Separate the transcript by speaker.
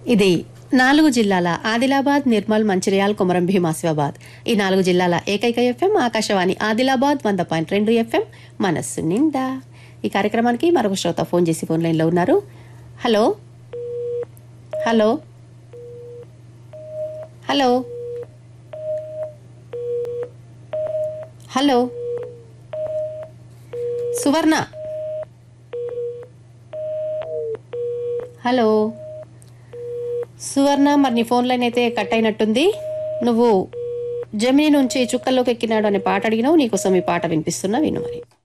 Speaker 1: ఇది నాలుగు జిల్లాల ఆదిలాబాద్ నిర్మల్ మంచిర్యాల్ కొమరం భీం ఆసిఫాబాద్ ఈ నాలుగు జిల్లాల ఏకైక ఎఫ్ఎం ఆకాశవాణి ఆదిలాబాద్ వంద పాయింట్ రెండు ఎఫ్ఎం మనస్సు నిండా ఈ కార్యక్రమానికి మరొక శ్రోత ఫోన్ చేసి ఫోన్ లైన్లో ఉన్నారు hello hello hello hello Suvarna hello Suvarna మరి నీ ఫోన్ లైన్ అయితే కట్ అయినట్టుంది నువ్వు జమిని నుంచి చుక్కల్లోకి ఎక్కినాడు అనే పాట అడిగినావు నీకోసం ఈ పాట వినిపిస్తున్నా విను మరి